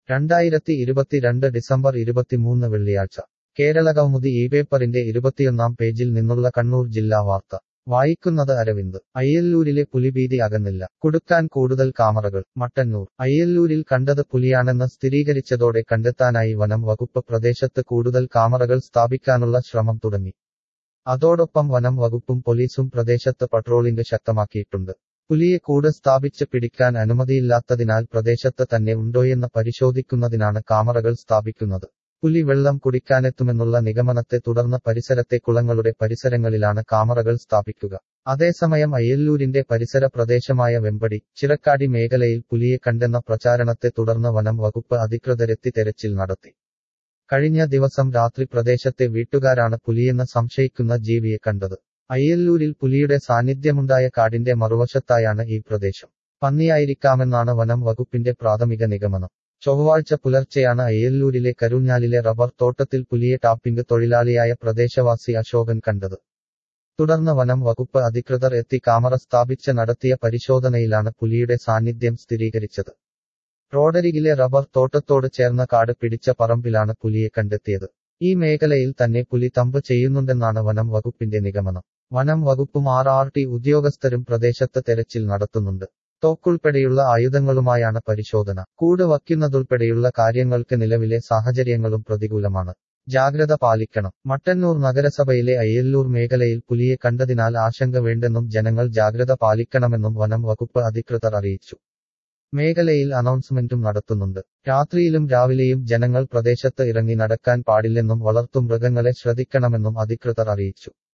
രണ്ടായിരത്തി ഇരുപത്തിരണ്ട് ഡിസംബർ ഇരുപത്തിമൂന്ന് വെള്ളിയാഴ്ച കേരളകൗമുദി ഈ പേപ്പറിന്റെ ഇരുപത്തിയൊന്നാം പേജിൽ നിന്നുള്ള കണ്ണൂർ ജില്ലാ വാർത്ത വായിക്കുന്നത് അരവിന്ദ് അയ്യല്ലൂരിലെ പുലിഭീതി അകന്നില്ല കൊടുക്കാൻ കൂടുതൽ കാമറകൾ മട്ടന്നൂർ അയ്യല്ലൂരിൽ കണ്ടത് പുലിയാണെന്ന് സ്ഥിരീകരിച്ചതോടെ കണ്ടെത്താനായി വനം വകുപ്പ് പ്രദേശത്ത് കൂടുതൽ കാമറകൾ സ്ഥാപിക്കാനുള്ള ശ്രമം തുടങ്ങി അതോടൊപ്പം വനം വകുപ്പും പോലീസും പ്രദേശത്ത് പട്രോളിംഗ് ശക്തമാക്കിയിട്ടുണ്ട് പുലിയെ കൂട് സ്ഥാപിച്ച് പിടിക്കാൻ അനുമതിയില്ലാത്തതിനാൽ പ്രദേശത്ത് തന്നെ ഉണ്ടോയെന്ന് പരിശോധിക്കുന്നതിനാണ് കാമറകൾ സ്ഥാപിക്കുന്നത് പുലി വെള്ളം കുടിക്കാനെത്തുമെന്നുള്ള നിഗമനത്തെ തുടർന്ന് പരിസരത്തെ കുളങ്ങളുടെ പരിസരങ്ങളിലാണ് കാമറകൾ സ്ഥാപിക്കുക അതേസമയം അയ്യല്ലൂരിന്റെ പരിസര പ്രദേശമായ വെമ്പടി ചിറക്കാടി മേഖലയിൽ പുലിയെ കണ്ടെന്ന പ്രചാരണത്തെ തുടർന്ന് വനം വകുപ്പ് അധികൃതരെത്തി തെരച്ചിൽ നടത്തി കഴിഞ്ഞ ദിവസം രാത്രി പ്രദേശത്തെ വീട്ടുകാരാണ് പുലിയെന്ന് സംശയിക്കുന്ന ജീവിയെ കണ്ടത് അയ്യല്ലൂരിൽ പുലിയുടെ സാന്നിധ്യമുണ്ടായ കാടിന്റെ മറുവശത്തായാണ് ഈ പ്രദേശം പന്നിയായിരിക്കാമെന്നാണ് വനം വകുപ്പിന്റെ പ്രാഥമിക നിഗമനം ചൊവ്വാഴ്ച പുലർച്ചെയാണ് അയ്യല്ലൂരിലെ കരുഞ്ഞാലിലെ റബ്ബർ തോട്ടത്തിൽ പുലിയെ ടാപ്പിംഗ് തൊഴിലാളിയായ പ്രദേശവാസി അശോകൻ കണ്ടത് തുടർന്ന് വനം വകുപ്പ് അധികൃതർ എത്തി കാമറ സ്ഥാപിച്ച് നടത്തിയ പരിശോധനയിലാണ് പുലിയുടെ സാന്നിധ്യം സ്ഥിരീകരിച്ചത് റോഡരികിലെ റബ്ബർ തോട്ടത്തോട് ചേർന്ന കാട് പിടിച്ച പറമ്പിലാണ് പുലിയെ കണ്ടെത്തിയത് ഈ മേഖലയിൽ തന്നെ പുലി തമ്പ് ചെയ്യുന്നുണ്ടെന്നാണ് വനം വകുപ്പിന്റെ നിഗമനം വനം വകുപ്പും ആർ ആർ ടി ഉദ്യോഗസ്ഥരും പ്രദേശത്ത് തെരച്ചിൽ നടത്തുന്നുണ്ട് തോക്കുൾപ്പെടെയുള്ള ആയുധങ്ങളുമായാണ് പരിശോധന കൂട് വയ്ക്കുന്നതുൾപ്പെടെയുള്ള കാര്യങ്ങൾക്ക് നിലവിലെ സാഹചര്യങ്ങളും പ്രതികൂലമാണ് ജാഗ്രത പാലിക്കണം മട്ടന്നൂർ നഗരസഭയിലെ അയ്യല്ലൂർ മേഖലയിൽ പുലിയെ കണ്ടതിനാൽ ആശങ്ക വേണ്ടെന്നും ജനങ്ങൾ ജാഗ്രത പാലിക്കണമെന്നും വനം വകുപ്പ് അധികൃതർ അറിയിച്ചു മേഖലയിൽ അനൗൺസ്മെന്റും നടത്തുന്നുണ്ട് രാത്രിയിലും രാവിലെയും ജനങ്ങൾ പ്രദേശത്ത് ഇറങ്ങി നടക്കാൻ പാടില്ലെന്നും വളർത്തുമൃഗങ്ങളെ ശ്രദ്ധിക്കണമെന്നും അധികൃതർ അറിയിച്ചു